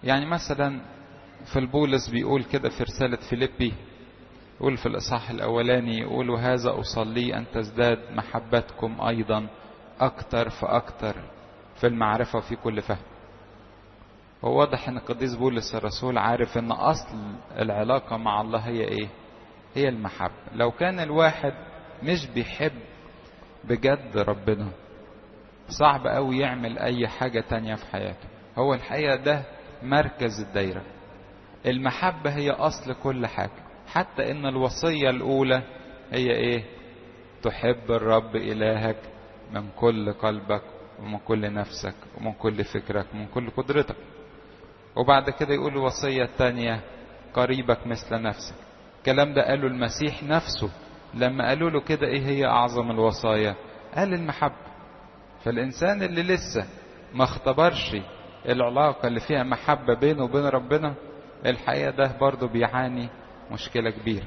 يعني مثلا في البولس بيقول كده في رسالة فيليبي يقول في الإصحاح الأولاني يقول وهذا أصلي أن تزداد محبتكم أيضا أكتر فأكتر في المعرفة وفي كل فهم هو واضح أن القديس بولس الرسول عارف أن أصل العلاقة مع الله هي إيه هي المحبة لو كان الواحد مش بيحب بجد ربنا صعب قوي يعمل أي حاجة تانية في حياته هو الحقيقة ده مركز الدايرة المحبة هي أصل كل حاجة حتى إن الوصية الأولى هي إيه تحب الرب إلهك من كل قلبك ومن كل نفسك ومن كل فكرك ومن كل قدرتك وبعد كده يقول الوصية الثانية قريبك مثل نفسك الكلام ده قاله المسيح نفسه لما قالوا له كده ايه هي اعظم الوصايا قال المحبة فالانسان اللي لسه ما اختبرش العلاقة اللي فيها محبة بينه وبين ربنا الحقيقة ده برضه بيعاني مشكلة كبيرة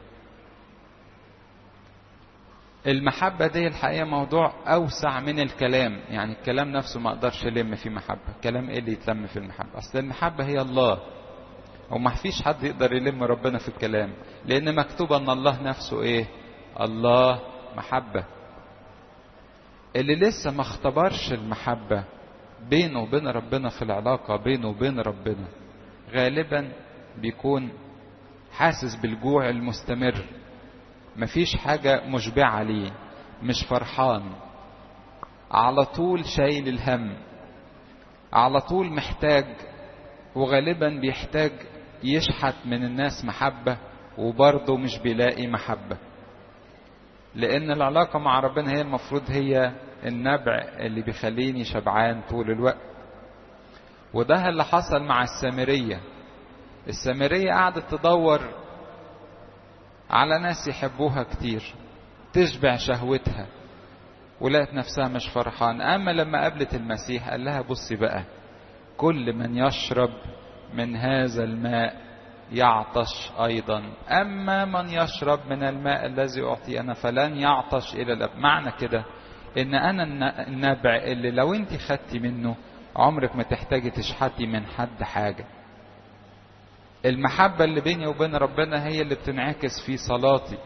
المحبة دي الحقيقة موضوع أوسع من الكلام يعني الكلام نفسه ما أقدرش ألم فيه محبة الكلام إيه اللي يتلم في المحبة أصل المحبة هي الله وما فيش حد يقدر يلم ربنا في الكلام لأن مكتوب أن الله نفسه إيه الله محبة اللي لسه ما اختبرش المحبة بينه وبين ربنا في العلاقة بينه وبين ربنا غالبا بيكون حاسس بالجوع المستمر مفيش حاجة مشبعة ليه مش فرحان على طول شايل الهم على طول محتاج وغالبا بيحتاج يشحت من الناس محبة وبرضه مش بيلاقي محبة لأن العلاقة مع ربنا هي المفروض هي النبع اللي بيخليني شبعان طول الوقت وده اللي حصل مع السامرية السامرية قعدت تدور على ناس يحبوها كتير تشبع شهوتها ولقت نفسها مش فرحان أما لما قابلت المسيح قال لها بصي بقى كل من يشرب من هذا الماء يعطش أيضا أما من يشرب من الماء الذي أعطي أنا فلن يعطش إلى الأب معنى كده إن أنا النبع اللي لو أنت خدتي منه عمرك ما تحتاجي تشحتي من حد حاجة المحبة اللي بيني وبين ربنا هي اللي بتنعكس في صلاتي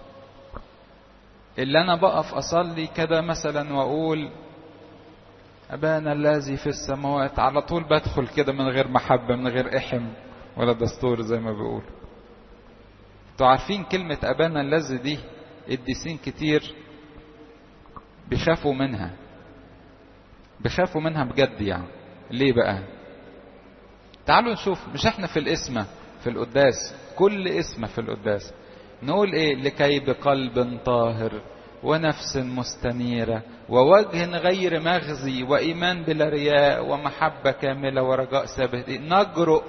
اللي أنا بقف أصلي كده مثلا وأقول أبانا الذي في السماوات على طول بدخل كده من غير محبة من غير إحم ولا دستور زي ما بيقول انتوا عارفين كلمة أبانا الذي دي الديسين كتير بيخافوا منها بيخافوا منها بجد يعني ليه بقى تعالوا نشوف مش احنا في الاسمة في القداس كل اسمة في القداس نقول ايه لكي بقلب طاهر ونفس مستنيرة ووجه غير مغزي وإيمان بلا رياء ومحبة كاملة ورجاء ثابت نجرؤ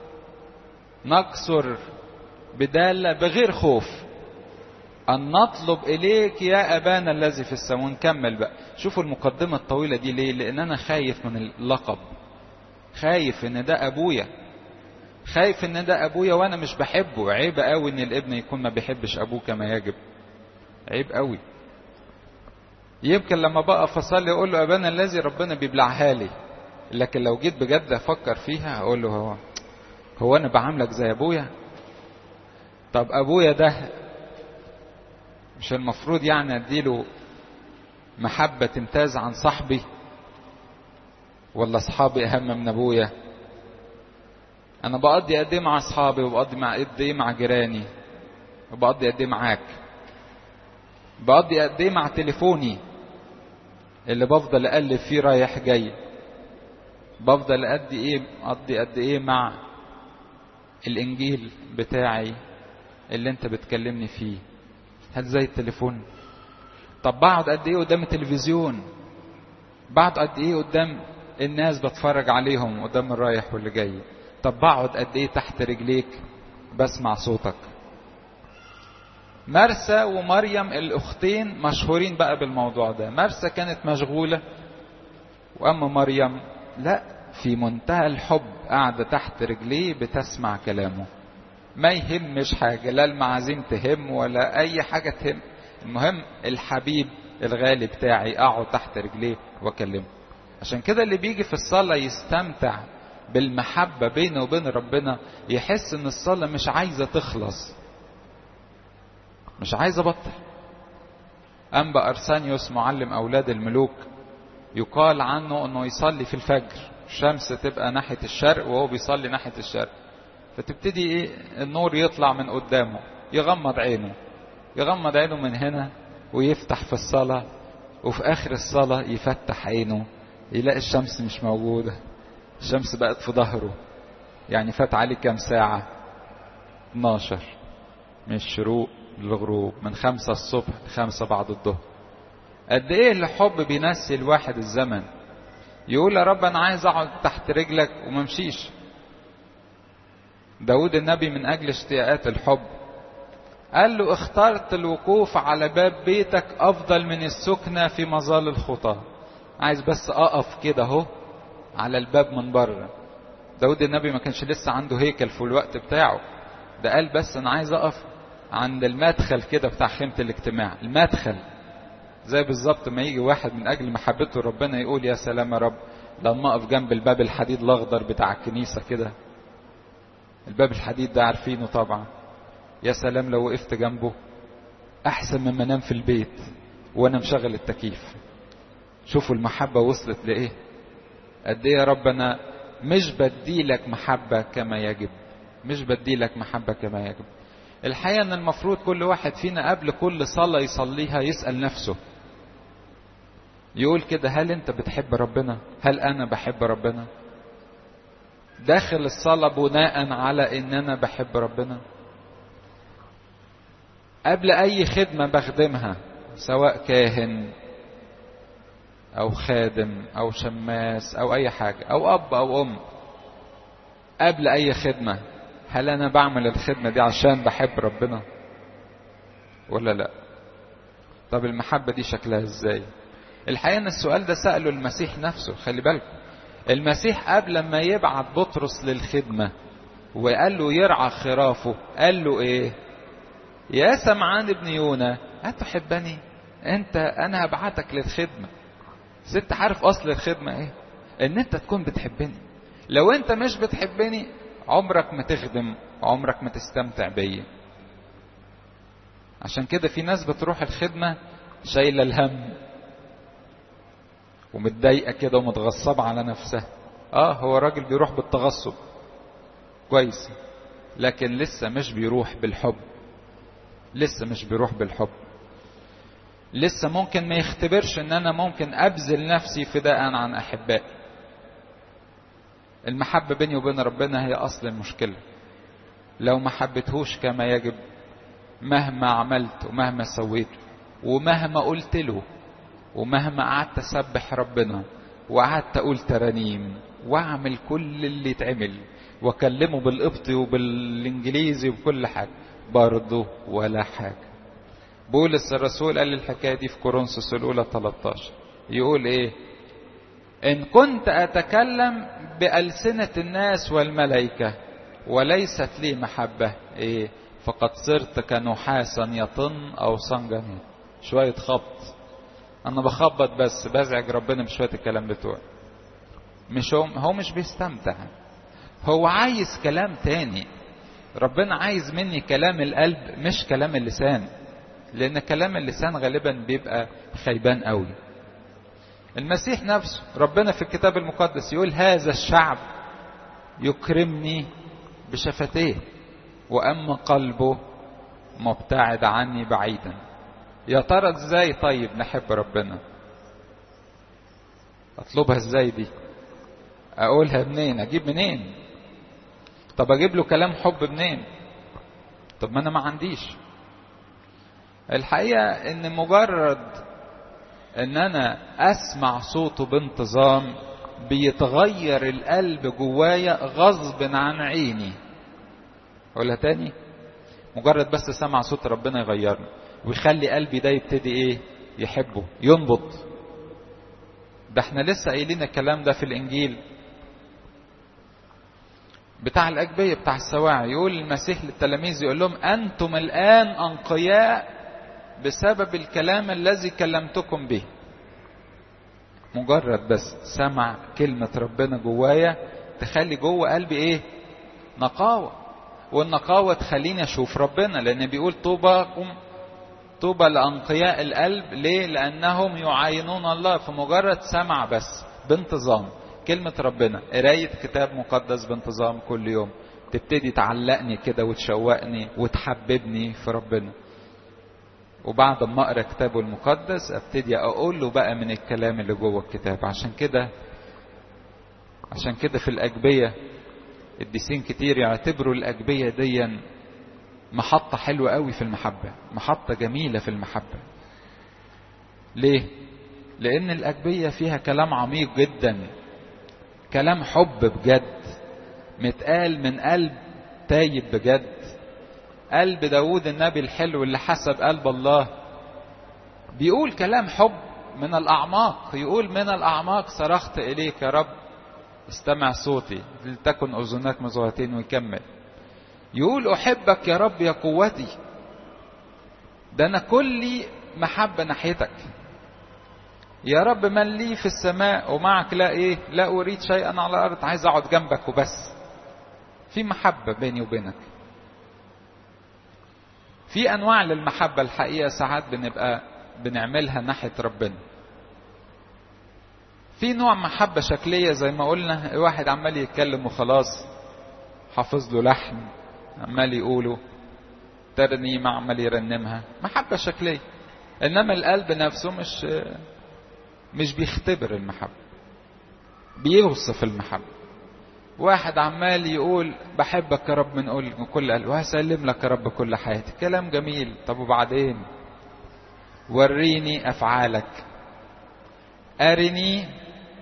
نكسر بدالة بغير خوف أن نطلب إليك يا أبانا الذي في السماء نكمل بقى شوفوا المقدمة الطويلة دي ليه لأن أنا خايف من اللقب خايف إن ده أبويا خايف إن ده أبويا وأنا مش بحبه عيب قوي إن الابن يكون ما بيحبش أبوه كما يجب عيب قوي يمكن لما بقى فصلي اقول له ابانا الذي ربنا بيبلعها لي لكن لو جيت بجد افكر فيها اقول له هو هو انا بعاملك زي ابويا طب ابويا ده مش المفروض يعني اديله محبة تمتاز عن صاحبي ولا اصحابي اهم من ابويا انا بقضي قد ايه مع اصحابي وبقضي مع قد ايه مع جيراني وبقضي قد ايه معاك بقضي قد ايه مع تليفوني اللي بفضل اقلب فيه رايح جاي بفضل قد ايه اقضي قد ايه مع الانجيل بتاعي اللي انت بتكلمني فيه هل زي التليفون طب بقعد قد ايه قدام التلفزيون بقعد قد ايه قدام الناس بتفرج عليهم قدام الرايح واللي جاي طب بقعد قد ايه تحت رجليك بسمع صوتك مرسى ومريم الاختين مشهورين بقى بالموضوع ده مرسى كانت مشغولة واما مريم لا في منتهى الحب قاعدة تحت رجليه بتسمع كلامه ما يهمش حاجة لا المعازيم تهم ولا اي حاجة تهم المهم الحبيب الغالي بتاعي اقعد تحت رجليه واكلمه عشان كده اللي بيجي في الصلاة يستمتع بالمحبة بينه وبين ربنا يحس ان الصلاة مش عايزة تخلص مش عايزة بطل أنبا أرسانيوس معلم أولاد الملوك يقال عنه أنه يصلي في الفجر الشمس تبقى ناحية الشرق وهو بيصلي ناحية الشرق فتبتدي إيه النور يطلع من قدامه يغمض عينه يغمض عينه من هنا ويفتح في الصلاة وفي آخر الصلاة يفتح عينه يلاقي الشمس مش موجودة الشمس بقت في ظهره يعني فات عليه كام ساعة 12 من الشروق للغروب من خمسة الصبح لخمسة بعد الظهر قد ايه الحب بينسي الواحد الزمن يقول يا رب انا عايز اقعد تحت رجلك وما امشيش داود النبي من اجل اشتياقات الحب قال له اخترت الوقوف على باب بيتك افضل من السكنة في مظال الخطاة عايز بس اقف كده اهو على الباب من بره داود النبي ما كانش لسه عنده هيكل في الوقت بتاعه ده قال بس انا عايز اقف عند المدخل كده بتاع خيمة الاجتماع المدخل زي بالظبط ما يجي واحد من اجل محبته ربنا يقول يا سلام يا رب لما اقف جنب الباب الحديد الاخضر بتاع الكنيسة كده الباب الحديد ده عارفينه طبعا يا سلام لو وقفت جنبه احسن مما انام في البيت وانا مشغل التكييف شوفوا المحبة وصلت لايه قد ايه يا رب انا مش بديلك محبة كما يجب مش بديلك محبة كما يجب الحقيقة ان المفروض كل واحد فينا قبل كل صلاة يصليها يسأل نفسه يقول كده هل انت بتحب ربنا هل انا بحب ربنا داخل الصلاة بناء على ان انا بحب ربنا قبل اي خدمة بخدمها سواء كاهن او خادم او شماس او اي حاجة او اب او ام قبل اي خدمة هل انا بعمل الخدمة دي عشان بحب ربنا ولا لا طب المحبة دي شكلها ازاي الحقيقة ان السؤال ده سأله المسيح نفسه خلي بالكم المسيح قبل ما يبعت بطرس للخدمة وقال له يرعى خرافه قال له ايه يا سمعان ابن يونا هتحبني انت انا هبعتك للخدمة ست عارف اصل الخدمة ايه ان انت تكون بتحبني لو انت مش بتحبني عمرك ما تخدم عمرك ما تستمتع بيا عشان كده في ناس بتروح الخدمة شايلة الهم ومتضايقة كده ومتغصبة على نفسها اه هو راجل بيروح بالتغصب كويس لكن لسه مش بيروح بالحب لسه مش بيروح بالحب لسه ممكن ما يختبرش ان انا ممكن ابذل نفسي فداء عن احبائي المحبة بيني وبين ربنا هي اصل المشكلة لو ما حبيتهوش كما يجب مهما عملت ومهما سويت ومهما قلت له ومهما قعدت اسبح ربنا وقعدت اقول ترانيم واعمل كل اللي يتعمل واكلمه بالقبطي وبالانجليزي وبكل حاجه برضه ولا حاجه بولس الرسول قال الحكايه دي في كورنثوس الاولى 13 يقول ايه ان كنت اتكلم بالسنه الناس والملائكه وليست لي محبه ايه فقد صرت كنحاسا يطن او صنجا شويه خبط انا بخبط بس بزعج ربنا بشويه الكلام بتوعي مش هو, هو مش بيستمتع هو عايز كلام تاني ربنا عايز مني كلام القلب مش كلام اللسان لان كلام اللسان غالبا بيبقى خيبان قوي المسيح نفسه ربنا في الكتاب المقدس يقول هذا الشعب يكرمني بشفتيه واما قلبه مبتعد عني بعيدا يا ترى ازاي طيب نحب ربنا اطلبها ازاي دي اقولها منين اجيب منين طب اجيب له كلام حب منين طب ما انا ما عنديش الحقيقه ان مجرد ان انا اسمع صوته بانتظام بيتغير القلب جوايا غصب عن عيني اقولها تاني مجرد بس سمع صوت ربنا يغيرني ويخلي قلبي ده يبتدي ايه يحبه ينبض ده احنا لسه قايلين الكلام ده في الانجيل بتاع الاجبيه بتاع السواعي يقول المسيح للتلاميذ يقول لهم انتم الان انقياء بسبب الكلام الذي كلمتكم به مجرد بس سمع كلمة ربنا جوايا تخلي جوه قلبي ايه نقاوة والنقاوة تخليني اشوف ربنا لان بيقول طوباكم طوبى لأنقياء القلب ليه لأنهم يعاينون الله فمجرد سمع بس بانتظام كلمة ربنا قراية كتاب مقدس بانتظام كل يوم تبتدي تعلقني كده وتشوقني وتحببني في ربنا وبعد ما اقرا كتابه المقدس ابتدي اقول له بقى من الكلام اللي جوه الكتاب عشان كده عشان كده في الاجبيه الديسين كتير يعتبروا الاجبيه دي محطه حلوه قوي في المحبه محطه جميله في المحبه ليه لان الاجبيه فيها كلام عميق جدا كلام حب بجد متقال من قلب تايب بجد قلب داود النبي الحلو اللي حسب قلب الله بيقول كلام حب من الأعماق يقول من الأعماق صرخت إليك يا رب استمع صوتي لتكن أذنك مزغتين ويكمل يقول أحبك يا رب يا قوتي ده أنا كلي محبة ناحيتك يا رب من لي في السماء ومعك لا إيه لا أريد شيئا على الأرض عايز أقعد جنبك وبس في محبة بيني وبينك في انواع للمحبه الحقيقه ساعات بنبقى بنعملها ناحيه ربنا في نوع محبه شكليه زي ما قلنا واحد عمال يتكلم وخلاص حافظ له لحن عمال يقوله ترنيمه عمال يرنمها محبه شكليه انما القلب نفسه مش مش بيختبر المحبه بيوصف المحبه واحد عمال يقول بحبك يا رب من كل قلب وهسلم لك يا رب كل حياتي كلام جميل طب وبعدين وريني افعالك ارني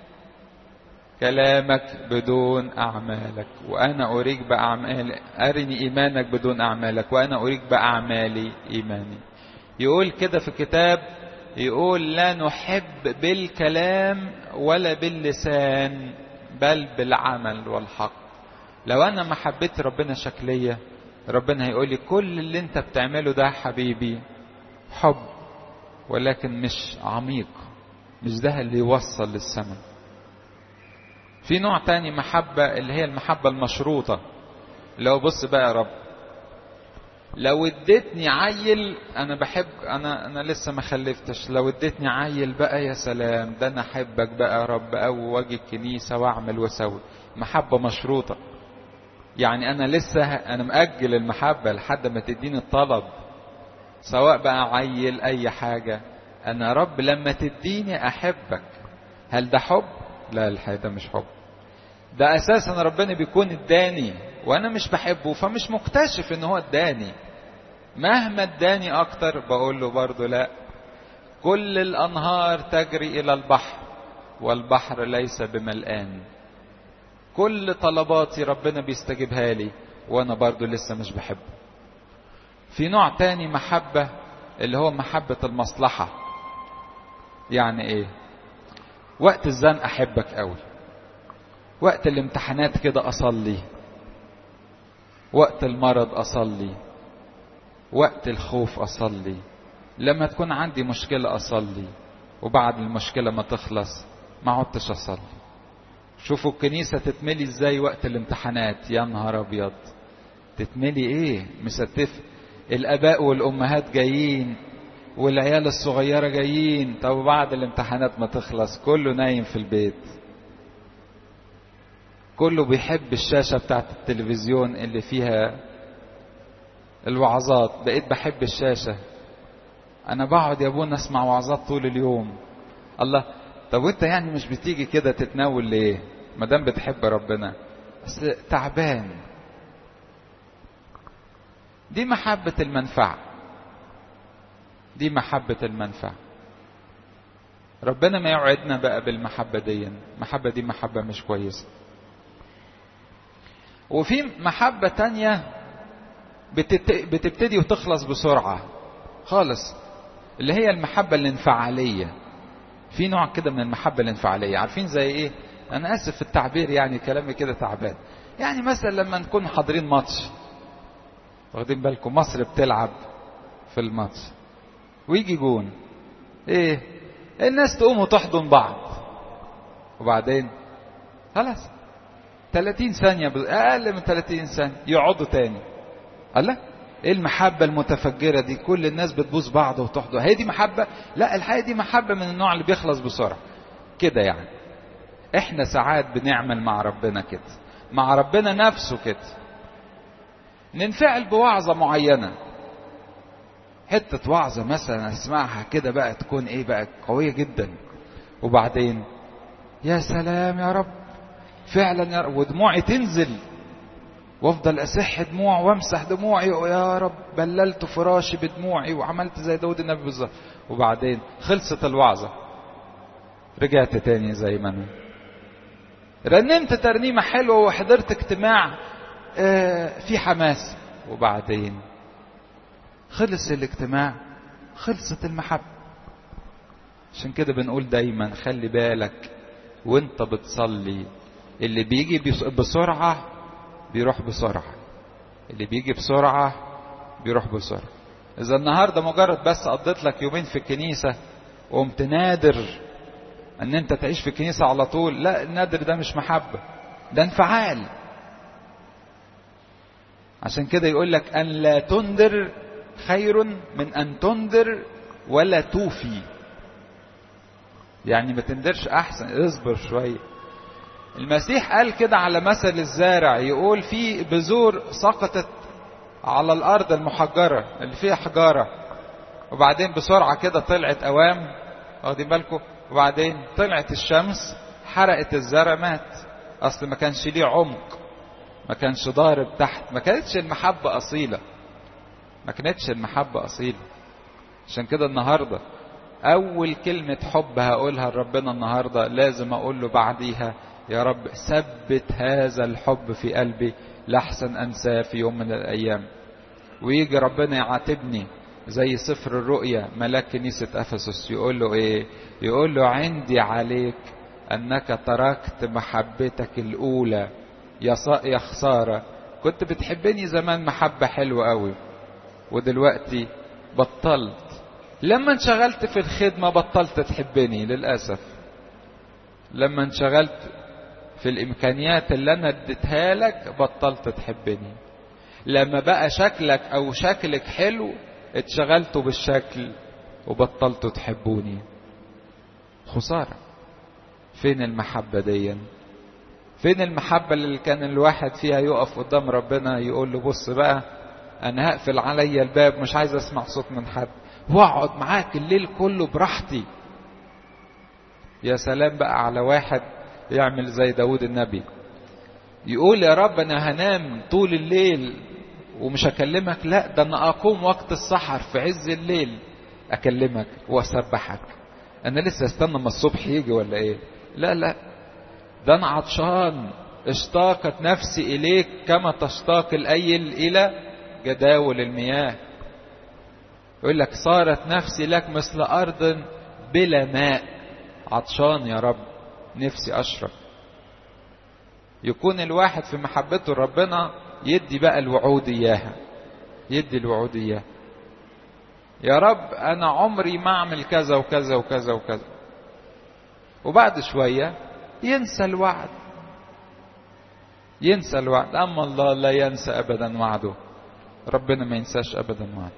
كلامك بدون اعمالك وانا اريك باعمال ارني ايمانك بدون اعمالك وانا اريك باعمالي ايماني يقول كده في الكتاب يقول لا نحب بالكلام ولا باللسان بل بالعمل والحق لو انا ما حبيت ربنا شكلية ربنا هيقول لي كل اللي انت بتعمله ده حبيبي حب ولكن مش عميق مش ده اللي يوصل للسماء في نوع تاني محبة اللي هي المحبة المشروطة لو بص بقى يا رب لو اديتني عيل انا بحب انا انا لسه ما خلفتش لو اديتني عيل بقى يا سلام ده انا احبك بقى يا رب او واجي الكنيسه واعمل واسوي محبه مشروطه يعني انا لسه انا مأجل المحبه لحد ما تديني الطلب سواء بقى عيل اي حاجه انا يا رب لما تديني احبك هل ده حب لا الحقيقه ده مش حب ده اساسا ربنا بيكون اداني وانا مش بحبه فمش مكتشف ان هو اداني مهما اداني اكتر بقول له برضه لا كل الانهار تجري الى البحر والبحر ليس بملآن كل طلباتي ربنا بيستجيبها لي وانا برضه لسه مش بحبه في نوع تاني محبة اللي هو محبة المصلحة يعني ايه وقت الزنقة احبك قوي وقت الامتحانات كده اصلي وقت المرض اصلي وقت الخوف اصلي لما تكون عندي مشكله اصلي وبعد المشكله ما تخلص ما عدتش اصلي شوفوا الكنيسه تتملي ازاي وقت الامتحانات يا نهار ابيض تتملي ايه مستف الاباء والامهات جايين والعيال الصغيره جايين طب بعد الامتحانات ما تخلص كله نايم في البيت كله بيحب الشاشة بتاعت التلفزيون اللي فيها الوعظات بقيت بحب الشاشة أنا بقعد يا أبونا أسمع وعظات طول اليوم الله طب وأنت يعني مش بتيجي كده تتناول ليه؟ ما دام بتحب ربنا بس تعبان دي محبة المنفعة دي محبة المنفعة ربنا ما يوعدنا بقى بالمحبة دي المحبة دي محبة مش كويسة وفي محبة تانية بتبتدي وتخلص بسرعة خالص اللي هي المحبة الانفعالية في نوع كده من المحبة الانفعالية عارفين زي ايه انا اسف في التعبير يعني كلامي كده تعبان يعني مثلا لما نكون حاضرين ماتش واخدين بالكم مصر بتلعب في الماتش ويجي جون ايه الناس تقوم وتحضن بعض وبعدين خلاص 30 ثانية أقل من 30 ثانية يقعدوا تاني الله ايه المحبة المتفجرة دي كل الناس بتبوس بعض وتحضر هي دي محبة لا الحقيقة دي محبة من النوع اللي بيخلص بسرعة كده يعني احنا ساعات بنعمل مع ربنا كده مع ربنا نفسه كده ننفعل بوعظة معينة حتة وعظة مثلا اسمعها كده بقى تكون ايه بقى قوية جدا وبعدين يا سلام يا رب فعلا يا رب ودموعي تنزل وافضل اسح دموع وامسح دموعي ويا رب بللت فراشي بدموعي وعملت زي داود النبي بالظبط وبعدين خلصت الوعظة رجعت تاني زي ما انا رنمت ترنيمة حلوة وحضرت اجتماع اه في حماس وبعدين خلص الاجتماع خلصت المحبة عشان كده بنقول دايما خلي بالك وانت بتصلي اللي بيجي بسرعة بيروح بسرعة اللي بيجي بسرعة بيروح بسرعة إذا النهاردة مجرد بس قضيت لك يومين في الكنيسة وقمت نادر أن أنت تعيش في الكنيسة على طول لا النادر ده مش محبة ده انفعال عشان كده يقول لك أن لا تنذر خير من أن تنذر ولا توفي يعني ما تندرش أحسن اصبر شوية المسيح قال كده على مثل الزارع يقول في بذور سقطت على الارض المحجره اللي فيها حجاره وبعدين بسرعه كده طلعت اوام واخدين بالكم وبعدين طلعت الشمس حرقت الزرع مات اصل ما كانش ليه عمق ما كانش ضارب تحت ما كانتش المحبه اصيله ما كانتش المحبه اصيله عشان كده النهارده اول كلمه حب هقولها لربنا النهارده لازم اقول له بعديها يا رب ثبت هذا الحب في قلبي لحسن انساه في يوم من الايام ويجي ربنا يعاتبني زي سفر الرؤيا ملاك كنيسة أفسس يقول له إيه؟ يقول له عندي عليك أنك تركت محبتك الأولى يا يا خسارة كنت بتحبني زمان محبة حلوة قوي ودلوقتي بطلت لما انشغلت في الخدمة بطلت تحبني للأسف لما انشغلت في الامكانيات اللي انا اديتها لك بطلت تحبني لما بقى شكلك او شكلك حلو اتشغلتوا بالشكل وبطلتوا تحبوني خسارة فين المحبة دي فين المحبة اللي كان الواحد فيها يقف قدام ربنا يقول له بص بقى انا هقفل عليا الباب مش عايز اسمع صوت من حد واقعد معاك الليل كله براحتي يا سلام بقى على واحد يعمل زي داود النبي يقول يا رب انا هنام طول الليل ومش هكلمك لا ده انا اقوم وقت السحر في عز الليل اكلمك واسبحك انا لسه استنى ما الصبح يجي ولا ايه لا لا ده انا عطشان اشتاقت نفسي اليك كما تشتاق الايل الى جداول المياه يقول لك صارت نفسي لك مثل ارض بلا ماء عطشان يا رب نفسي اشرب يكون الواحد في محبته لربنا يدي بقى الوعود اياها يدي الوعود اياها يا رب انا عمري ما اعمل كذا وكذا وكذا وكذا وبعد شويه ينسى الوعد ينسى الوعد اما الله لا ينسى ابدا وعده ربنا ما ينساش ابدا وعده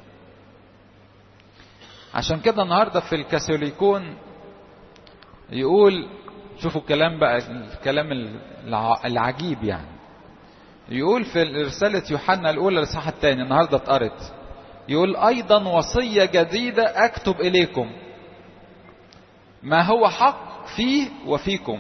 عشان كده النهارده في الكاثوليكون يقول شوفوا الكلام بقى الكلام العجيب يعني يقول في رسالة يوحنا الأولى الإصحاح الثاني النهاردة اتقرت يقول أيضا وصية جديدة أكتب إليكم ما هو حق فيه وفيكم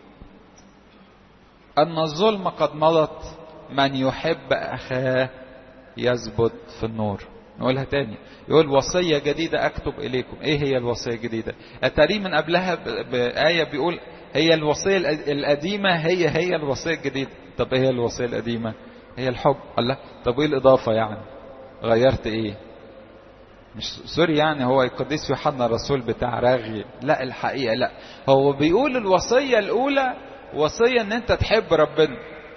أن الظلم قد مضت من يحب أخاه يثبت في النور نقولها تاني يقول وصية جديدة أكتب إليكم إيه هي الوصية الجديدة أتاري من قبلها بآية بيقول هي الوصية القديمة هي هي الوصية الجديدة طب إيه هي الوصية القديمة هي الحب الله طب إيه الإضافة يعني غيرت إيه مش سوري يعني هو القديس يوحنا الرسول بتاع راغي لا الحقيقة لا هو بيقول الوصية الأولى وصية إن أنت تحب ربنا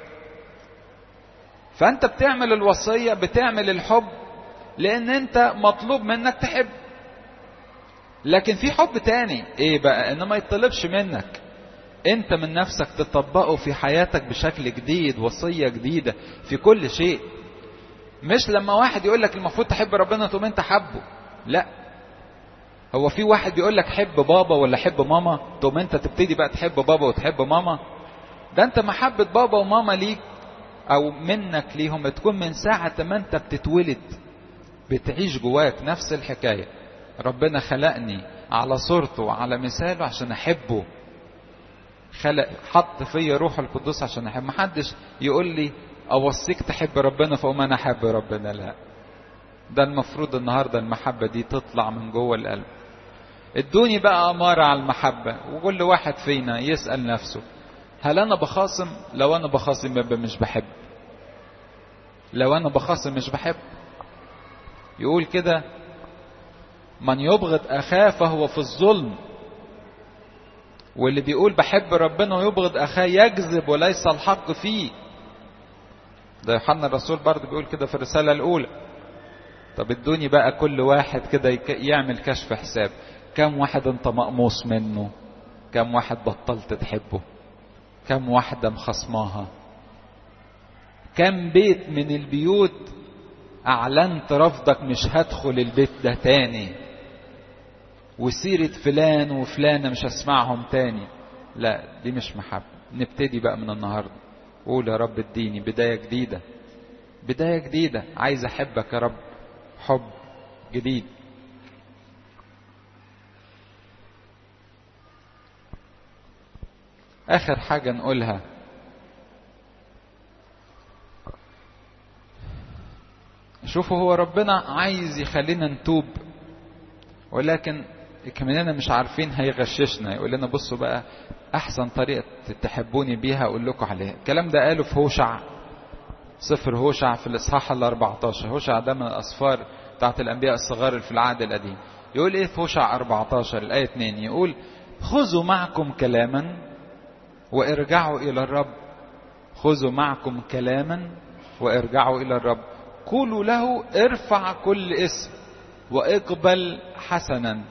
فأنت بتعمل الوصية بتعمل الحب لان انت مطلوب منك تحب لكن في حب تاني ايه بقى ان ما يطلبش منك انت من نفسك تطبقه في حياتك بشكل جديد وصية جديدة في كل شيء مش لما واحد يقول لك المفروض تحب ربنا تقوم انت حبه لا هو في واحد بيقول لك حب بابا ولا حب ماما تقوم انت تبتدي بقى تحب بابا وتحب ماما ده انت محبة بابا وماما ليك او منك ليهم تكون من ساعة ما انت بتتولد بتعيش جواك نفس الحكاية ربنا خلقني على صورته وعلى مثاله عشان احبه خلق حط فيا روح القدس عشان احب محدش يقول لي اوصيك تحب ربنا فاقوم انا احب ربنا لا ده المفروض النهارده المحبه دي تطلع من جوه القلب ادوني بقى اماره على المحبه وكل واحد فينا يسال نفسه هل انا بخاصم لو انا بخاصم يبقى مش بحب لو انا بخاصم مش بحب يقول كده من يبغض اخاه فهو في الظلم واللي بيقول بحب ربنا ويبغض اخاه يكذب وليس الحق فيه ده يوحنا الرسول برضه بيقول كده في الرسالة الأولى طب ادوني بقى كل واحد كده يعمل كشف حساب كم واحد انت مقموص منه كم واحد بطلت تحبه كم واحدة مخصماها كم بيت من البيوت أعلنت رفضك مش هدخل البيت ده تاني وسيرة فلان وفلانة مش هسمعهم تاني لا دي مش محبة نبتدي بقى من النهاردة قول يا رب اديني بداية جديدة بداية جديدة عايز أحبك يا رب حب جديد آخر حاجة نقولها شوفوا هو ربنا عايز يخلينا نتوب ولكن كمننا مش عارفين هيغششنا يقول لنا بصوا بقى احسن طريقه تحبوني بيها اقول لكم عليها الكلام ده قاله في هوشع سفر هوشع في الاصحاح ال 14 هوشع ده من الاسفار بتاعت الانبياء الصغار اللي في العهد القديم يقول ايه في هوشع 14 الايه 2 يقول خذوا معكم كلاما وارجعوا الى الرب خذوا معكم كلاما وارجعوا الى الرب قولوا له ارفع كل اسم واقبل حسنا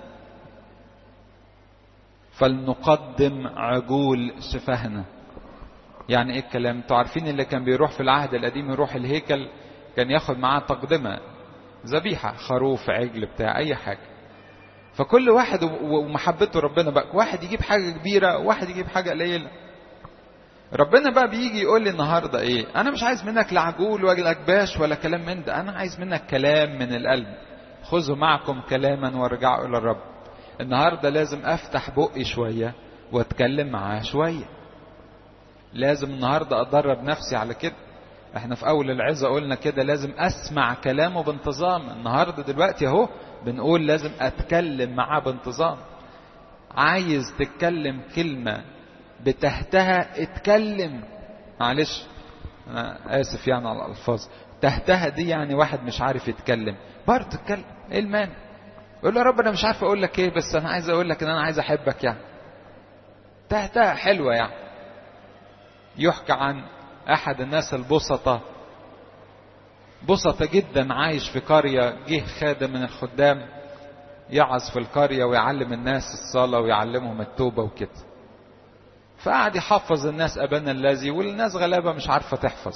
فلنقدم عجول شفهنا يعني ايه الكلام انتوا عارفين اللي كان بيروح في العهد القديم يروح الهيكل كان ياخد معاه تقدمة ذبيحة خروف عجل بتاع اي حاجة فكل واحد ومحبته ربنا بقى واحد يجيب حاجة كبيرة واحد يجيب حاجة قليلة ربنا بقى بيجي يقول لي النهاردة ايه انا مش عايز منك لا عجول ولا كباش ولا كلام من ده انا عايز منك كلام من القلب خذوا معكم كلاما وارجعوا الى الرب النهارده لازم افتح بقي شويه واتكلم معاه شويه لازم النهارده ادرب نفسي على كده احنا في اول العظه قلنا كده لازم اسمع كلامه بانتظام النهارده دلوقتي اهو بنقول لازم اتكلم معاه بانتظام عايز تتكلم كلمه بتهتها اتكلم معلش انا اسف يعني على الالفاظ تهتها دي يعني واحد مش عارف يتكلم برضه اتكلم ايه المانع يقول له يا رب انا مش عارف اقول لك ايه بس انا عايز اقول لك ان انا عايز احبك يعني تهتها حلوه يعني يحكى عن احد الناس البسطة بسطة جدا عايش في قرية جه خادم من الخدام يعظ في القرية ويعلم الناس الصلاة ويعلمهم التوبة وكده فقعد يحفظ الناس أبانا الذي والناس غلابة مش عارفة تحفظ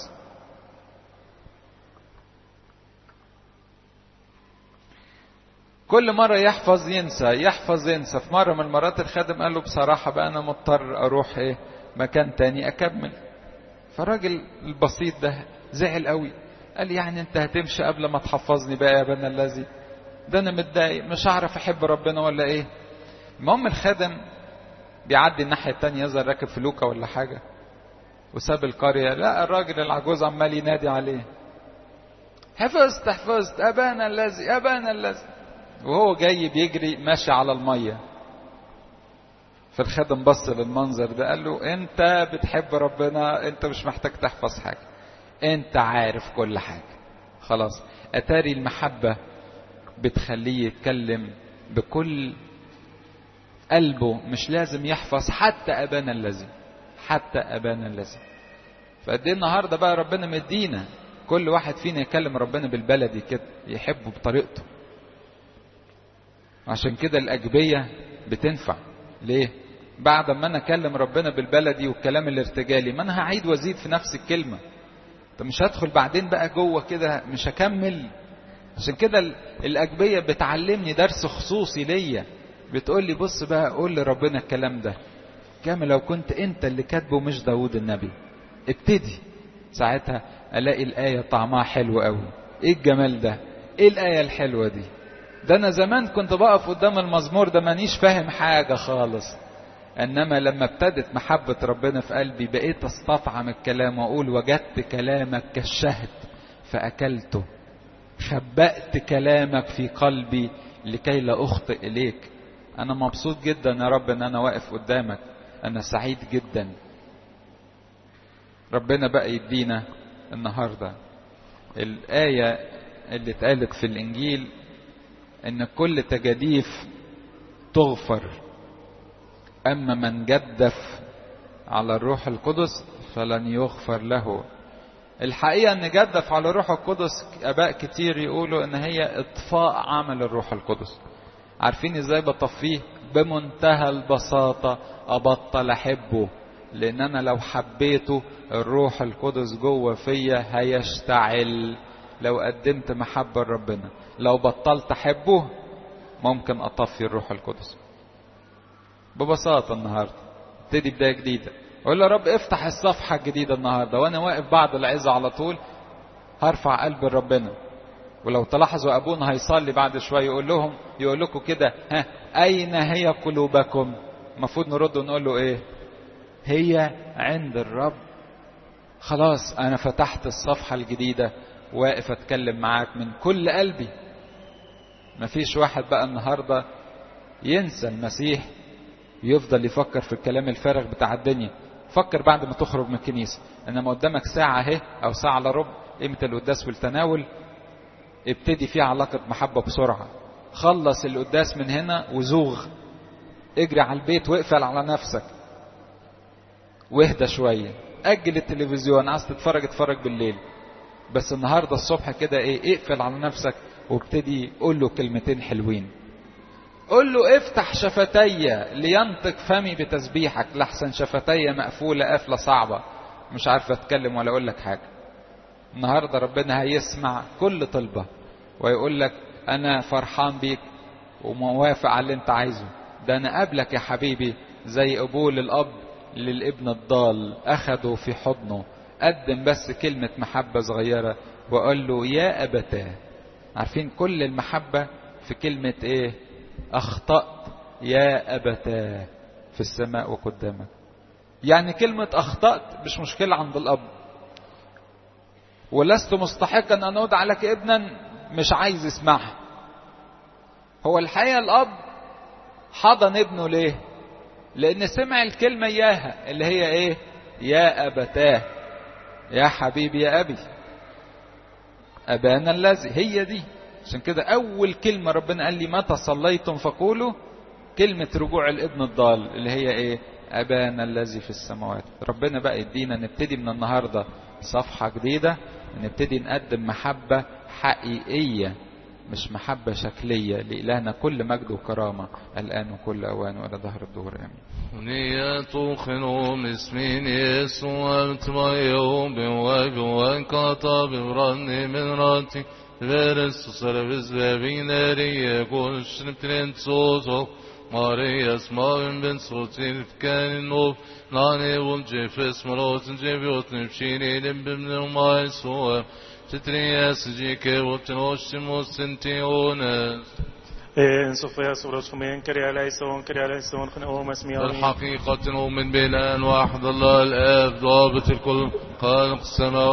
كل مرة يحفظ ينسى يحفظ ينسى في مرة من المرات الخادم قال له بصراحة بقى أنا مضطر أروح إيه مكان تاني أكمل فالراجل البسيط ده زعل قوي قال يعني أنت هتمشي قبل ما تحفظني بقى يا بنا الذي ده أنا متضايق مش هعرف أحب ربنا ولا إيه المهم الخادم بيعدي الناحية التانية يظهر راكب فلوكة ولا حاجة وساب القرية لا الراجل العجوز عمال ينادي عليه حفظت حفظت أبانا الذي أبانا الذي وهو جاي بيجري ماشي على المية فالخادم بص للمنظر ده قال له انت بتحب ربنا انت مش محتاج تحفظ حاجة انت عارف كل حاجة خلاص اتاري المحبة بتخليه يتكلم بكل قلبه مش لازم يحفظ حتى ابانا الذي حتى ابانا الذي فقد ايه النهارده بقى ربنا مدينا كل واحد فينا يكلم ربنا بالبلدي كده يحبه بطريقته عشان كده الأجبية بتنفع ليه؟ بعد ما انا اكلم ربنا بالبلدي والكلام الارتجالي ما انا هعيد وازيد في نفس الكلمه طب مش هدخل بعدين بقى جوه كده مش هكمل عشان كده الاجبيه بتعلمني درس خصوصي ليا بتقول لي بص بقى قول لربنا الكلام ده كامل لو كنت انت اللي كاتبه مش داود النبي ابتدي ساعتها الاقي الايه طعمها حلو قوي ايه الجمال ده ايه الايه الحلوه دي ده انا زمان كنت بقف قدام المزمور ده مانيش فاهم حاجه خالص انما لما ابتدت محبه ربنا في قلبي بقيت استطعم الكلام واقول وجدت كلامك كالشهد فاكلته خبأت كلامك في قلبي لكي لا اخطئ اليك انا مبسوط جدا يا رب ان انا واقف قدامك انا سعيد جدا ربنا بقى يدينا النهارده الايه اللي اتقالت في الانجيل ان كل تجاديف تغفر اما من جدف على الروح القدس فلن يغفر له الحقيقه ان جدف على الروح القدس اباء كتير يقولوا ان هي اطفاء عمل الروح القدس عارفين ازاي بطفيه بمنتهى البساطه ابطل احبه لان انا لو حبيته الروح القدس جوه فيا هيشتعل لو قدمت محبه لربنا لو بطلت احبه ممكن اطفي الروح القدس ببساطه النهارده ابتدي بدايه جديده اقول يا رب افتح الصفحه الجديده النهارده وانا واقف بعد العظه على طول هرفع قلب ربنا ولو تلاحظوا ابونا هيصلي بعد شويه يقول لهم يقول لكم كده ها اين هي قلوبكم المفروض نرد ونقول له ايه هي عند الرب خلاص انا فتحت الصفحه الجديده واقف اتكلم معاك من كل قلبي مفيش واحد بقى النهارده ينسى المسيح يفضل يفكر في الكلام الفارغ بتاع الدنيا فكر بعد ما تخرج من الكنيسه انما قدامك ساعه اهي او ساعه الا ربع قيمه القداس والتناول ابتدي فيه علاقه محبه بسرعه خلص القداس من هنا وزوغ اجري على البيت واقفل على نفسك واهدى شويه اجل التلفزيون عايز تتفرج اتفرج بالليل بس النهارده الصبح كده ايه اقفل على نفسك وابتدي قول له كلمتين حلوين قول له افتح شفتي لينطق فمي بتسبيحك لحسن شفتي مقفولة قافلة صعبة مش عارف اتكلم ولا اقول لك حاجة النهاردة ربنا هيسمع كل طلبة ويقول لك انا فرحان بيك وموافق على اللي انت عايزه ده انا قبلك يا حبيبي زي قبول الاب للابن الضال اخده في حضنه قدم بس كلمة محبة صغيرة وقال له يا أبتاه عارفين كل المحبة في كلمة ايه أخطأت يا أبتاه في السماء وقدامك يعني كلمة أخطأت مش مشكلة عند الأب ولست مستحقا أن أدعى لك ابنا مش عايز يسمعها هو الحقيقة الأب حضن ابنه ليه لأن سمع الكلمة إياها اللي هي إيه يا أبتاه يا حبيبي يا أبي أبانا الذي هي دي عشان كده أول كلمة ربنا قال لي متى صليتم فقولوا كلمة رجوع الابن الضال اللي هي إيه أبانا الذي في السماوات ربنا بقى يدينا نبتدي من النهاردة صفحة جديدة نبتدي نقدم محبة حقيقية مش محبة شكلية لإلهنا كل مجد وكرامة الآن وكل أوان وإلى ظهر الدور آمين نية خنوم اسمين يسوع تميو بواج وانقطع ببرن من راتي Verens och servis väviner i gårs trent så så Marias maven ben så till kan nå Nane om Jeffes maroten Jeviot nifshini limbim numai så Titrias jike och tenoshimos sentiones إن صفيا سورة خمين كريا ليسون كريا ليسون خنقوم اسمي آمين الحقيقة نؤمن بإله واحد الله الآب ضابط الكل خالق السماوات